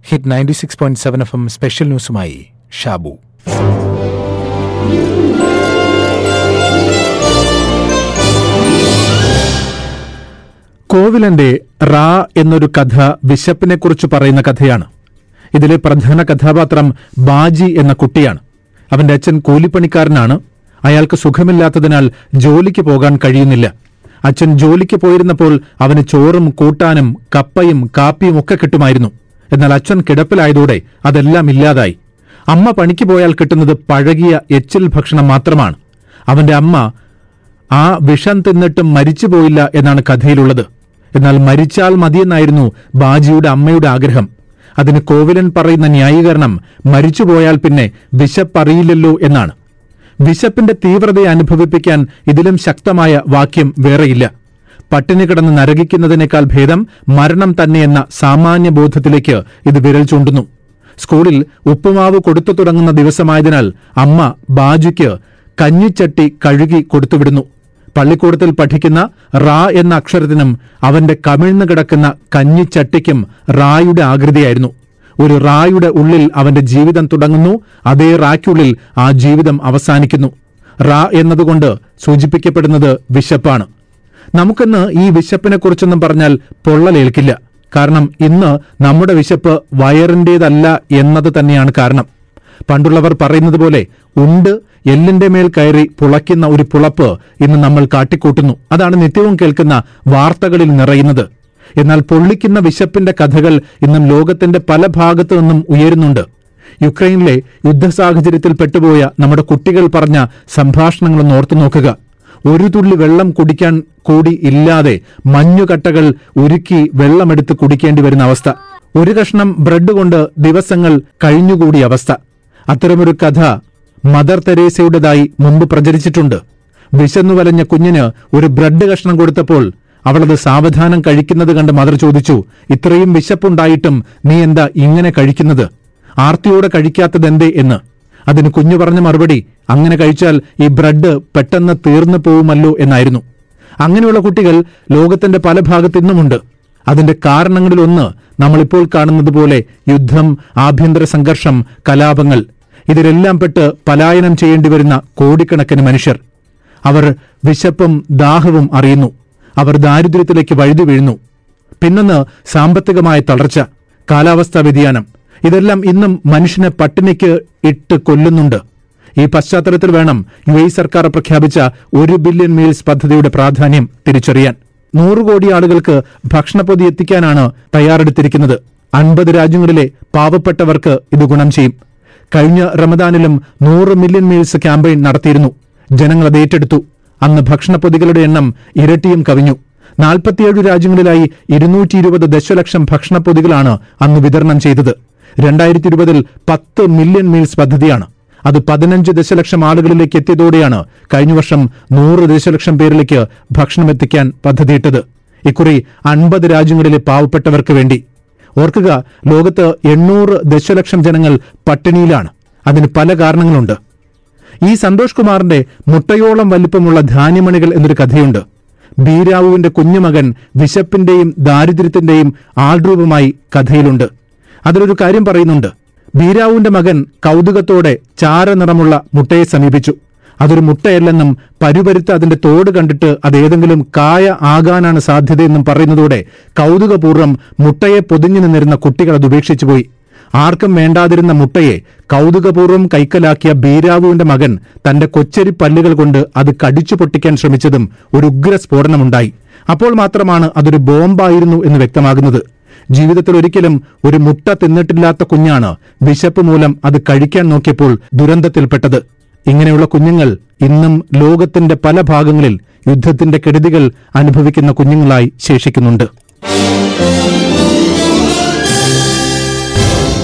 hit ninety six point seven F M special ന്യൂസുമായി ഷാബു കോവിലന്റെ റാ എന്നൊരു കഥ വിശപ്പിനെക്കുറിച്ച് പറയുന്ന കഥയാണ് ഇതിലെ പ്രധാന കഥാപാത്രം ബാജി എന്ന കുട്ടിയാണ് അവന്റെ അച്ഛൻ കൂലിപ്പണിക്കാരനാണ് അയാൾക്ക് സുഖമില്ലാത്തതിനാൽ ജോലിക്ക് പോകാൻ കഴിയുന്നില്ല അച്ഛൻ ജോലിക്ക് പോയിരുന്നപ്പോൾ അവന് ചോറും കൂട്ടാനും കപ്പയും കാപ്പിയും ഒക്കെ കിട്ടുമായിരുന്നു എന്നാൽ അച്ഛൻ കിടപ്പിലായതോടെ അതെല്ലാം ഇല്ലാതായി അമ്മ പണിക്ക് പോയാൽ കിട്ടുന്നത് പഴകിയ എച്ചിൽ ഭക്ഷണം മാത്രമാണ് അവന്റെ അമ്മ ആ വിഷം തിന്നിട്ടും മരിച്ചുപോയില്ല എന്നാണ് കഥയിലുള്ളത് എന്നാൽ മരിച്ചാൽ മതിയെന്നായിരുന്നു ബാജിയുടെ അമ്മയുടെ ആഗ്രഹം അതിന് കോവിലൻ പറയുന്ന ന്യായീകരണം മരിച്ചുപോയാൽ പിന്നെ വിശപ്പറിയില്ലല്ലോ എന്നാണ് വിശപ്പിന്റെ തീവ്രതയെ അനുഭവിപ്പിക്കാൻ ഇതിലും ശക്തമായ വാക്യം വേറെയില്ല പട്ടിണി കിടന്ന് നരകിക്കുന്നതിനേക്കാൾ ഭേദം മരണം തന്നെയെന്ന സാമാന്യ ബോധത്തിലേക്ക് ഇത് വിരൽ ചൂണ്ടുന്നു സ്കൂളിൽ ഉപ്പുമാവ് കൊടുത്തു തുടങ്ങുന്ന ദിവസമായതിനാൽ അമ്മ ബാജുയ്ക്ക് കഞ്ഞിച്ചട്ടി കഴുകി കൊടുത്തുവിടുന്നു പള്ളിക്കൂടത്തിൽ പഠിക്കുന്ന റാ എന്ന അക്ഷരത്തിനും അവന്റെ കമിഴ്ന്നു കിടക്കുന്ന കഞ്ഞിച്ചട്ടിക്കും റായുടെ ആകൃതിയായിരുന്നു ഒരു റായുടെ ഉള്ളിൽ അവന്റെ ജീവിതം തുടങ്ങുന്നു അതേ റായ്ക്കുള്ളിൽ ആ ജീവിതം അവസാനിക്കുന്നു റാ എന്നതുകൊണ്ട് സൂചിപ്പിക്കപ്പെടുന്നത് വിശപ്പാണ് നമുക്കിന്ന് ഈ വിശപ്പിനെ കുറിച്ചൊന്നും പറഞ്ഞാൽ പൊള്ളലേൽക്കില്ല കാരണം ഇന്ന് നമ്മുടെ വിശപ്പ് വയറിന്റേതല്ല എന്നത് തന്നെയാണ് കാരണം പണ്ടുള്ളവർ പറയുന്നത് പോലെ ഉണ്ട് എല്ലിന്റെ മേൽ കയറി പുളയ്ക്കുന്ന ഒരു പുളപ്പ് ഇന്ന് നമ്മൾ കാട്ടിക്കൂട്ടുന്നു അതാണ് നിത്യവും കേൾക്കുന്ന വാർത്തകളിൽ നിറയുന്നത് എന്നാൽ പൊള്ളിക്കുന്ന വിശപ്പിന്റെ കഥകൾ ഇന്നും ലോകത്തിന്റെ പല ഭാഗത്തു നിന്നും ഉയരുന്നുണ്ട് യുക്രൈനിലെ യുദ്ധസാഹചര്യത്തിൽ പെട്ടുപോയ നമ്മുടെ കുട്ടികൾ പറഞ്ഞ സംഭാഷണങ്ങളൊന്ന് ഓർത്തു നോക്കുക ഒരു തുള്ളി വെള്ളം കുടിക്കാൻ കൂടി ഇല്ലാതെ മഞ്ഞുകട്ടകൾ ഉരുക്കി വെള്ളമെടുത്ത് കുടിക്കേണ്ടി വരുന്ന അവസ്ഥ ഒരു കഷ്ണം ബ്രെഡ് കൊണ്ട് ദിവസങ്ങൾ കഴിഞ്ഞുകൂടിയ അവസ്ഥ അത്തരമൊരു കഥ മദർ തെരേസയുടേതായി മുമ്പ് പ്രചരിച്ചിട്ടുണ്ട് വിശന്നു വലഞ്ഞ കുഞ്ഞിന് ഒരു ബ്രെഡ് കഷ്ണം കൊടുത്തപ്പോൾ അവളത് സാവധാനം കഴിക്കുന്നത് കണ്ട് മദർ ചോദിച്ചു ഇത്രയും വിശപ്പുണ്ടായിട്ടും നീ എന്താ ഇങ്ങനെ കഴിക്കുന്നത് ആർത്തിയോടെ കഴിക്കാത്തതെന്തേ എന്ന് അതിന് കുഞ്ഞു പറഞ്ഞ മറുപടി അങ്ങനെ കഴിച്ചാൽ ഈ ബ്രെഡ് പെട്ടെന്ന് തീർന്നു പോവുമല്ലോ എന്നായിരുന്നു അങ്ങനെയുള്ള കുട്ടികൾ ലോകത്തിന്റെ പല ഭാഗത്ത് ഇന്നുമുണ്ട് അതിന്റെ കാരണങ്ങളിലൊന്ന് നമ്മളിപ്പോൾ കാണുന്നത് പോലെ യുദ്ധം ആഭ്യന്തര സംഘർഷം കലാപങ്ങൾ ഇതിലെല്ലാം പെട്ട് പലായനം ചെയ്യേണ്ടി വരുന്ന കോടിക്കണക്കിന് മനുഷ്യർ അവർ വിശപ്പും ദാഹവും അറിയുന്നു അവർ ദാരിദ്ര്യത്തിലേക്ക് വഴുതി വീഴുന്നു പിന്നൊന്ന് സാമ്പത്തികമായ തളർച്ച കാലാവസ്ഥാ വ്യതിയാനം ഇതെല്ലാം ഇന്നും മനുഷ്യനെ പട്ടിണിക്ക് ഇട്ട് കൊല്ലുന്നുണ്ട് ഈ പശ്ചാത്തലത്തിൽ വേണം യു എ സർക്കാർ പ്രഖ്യാപിച്ച ഒരു ബില്യൺ മീൽസ് പദ്ധതിയുടെ പ്രാധാന്യം തിരിച്ചറിയാൻ നൂറ് കോടി ആളുകൾക്ക് ഭക്ഷണപ്പൊതി എത്തിക്കാനാണ് തയ്യാറെടുത്തിരിക്കുന്നത് അൻപത് രാജ്യങ്ങളിലെ പാവപ്പെട്ടവർക്ക് ഇത് ഗുണം ചെയ്യും കഴിഞ്ഞ റമദാനിലും നൂറ് മില്യൺ മീൽസ് ക്യാമ്പയിൻ നടത്തിയിരുന്നു ജനങ്ങൾ അത് ഏറ്റെടുത്തു അന്ന് ഭക്ഷണപ്പൊതികളുടെ എണ്ണം ഇരട്ടിയും കവിഞ്ഞു നാൽപ്പത്തിയേഴ് രാജ്യങ്ങളിലായി ഇരുന്നൂറ്റി ഇരുപത് ദശലക്ഷം ഭക്ഷണപ്പൊതികളാണ് അന്ന് വിതരണം ചെയ്തത് രണ്ടായിരത്തി ഇരുപതിൽ പത്ത് മില്യൺ മീൽസ് പദ്ധതിയാണ് അത് പതിനഞ്ച് ദശലക്ഷം ആളുകളിലേക്ക് എത്തിയതോടെയാണ് കഴിഞ്ഞ വർഷം നൂറ് ദശലക്ഷം പേരിലേക്ക് ഭക്ഷണം എത്തിക്കാൻ പദ്ധതിയിട്ടത് ഇക്കുറി അൻപത് രാജ്യങ്ങളിലെ പാവപ്പെട്ടവർക്ക് വേണ്ടി ഓർക്കുക ലോകത്ത് എണ്ണൂറ് ദശലക്ഷം ജനങ്ങൾ പട്ടിണിയിലാണ് അതിന് പല കാരണങ്ങളുണ്ട് ഈ സന്തോഷ് കുമാറിന്റെ മുട്ടയോളം വലിപ്പമുള്ള ധാന്യമണികൾ എന്നൊരു കഥയുണ്ട് ബീരാവുവിന്റെ കുഞ്ഞുമകൻ വിശപ്പിന്റെയും ദാരിദ്ര്യത്തിന്റെയും ആൾരൂപമായി കഥയിലുണ്ട് അതിലൊരു കാര്യം പറയുന്നുണ്ട് ബീരാവുവിന്റെ മകൻ കൗതുകത്തോടെ ചാരനിറമുള്ള മുട്ടയെ സമീപിച്ചു അതൊരു മുട്ടയല്ലെന്നും പരുപരുത്ത് അതിന്റെ തോട് കണ്ടിട്ട് അത് ഏതെങ്കിലും കായ ആകാനാണ് സാധ്യതയെന്നും പറയുന്നതോടെ കൗതുകപൂർവ്വം മുട്ടയെ പൊതിഞ്ഞു നിന്നിരുന്ന കുട്ടികൾ അത് ഉപേക്ഷിച്ചുപോയി ആർക്കും വേണ്ടാതിരുന്ന മുട്ടയെ കൗതുകപൂർവ്വം കൈക്കലാക്കിയ ബീരാവുവിന്റെ മകൻ തന്റെ കൊച്ചരി പല്ലുകൾ കൊണ്ട് അത് കടിച്ചു പൊട്ടിക്കാൻ ശ്രമിച്ചതും ഒരു ഉഗ്ര സ്ഫോടനമുണ്ടായി അപ്പോൾ മാത്രമാണ് അതൊരു ബോംബായിരുന്നു എന്ന് വ്യക്തമാകുന്നത് ജീവിതത്തിൽ ഒരിക്കലും ഒരു മുട്ട തിന്നിട്ടില്ലാത്ത കുഞ്ഞാണ് വിശപ്പ് മൂലം അത് കഴിക്കാൻ നോക്കിയപ്പോൾ ദുരന്തത്തിൽപ്പെട്ടത് ഇങ്ങനെയുള്ള കുഞ്ഞുങ്ങൾ ഇന്നും ലോകത്തിന്റെ പല ഭാഗങ്ങളിൽ യുദ്ധത്തിന്റെ കെടുതികൾ അനുഭവിക്കുന്ന കുഞ്ഞുങ്ങളായി ശേഷിക്കുന്നുണ്ട്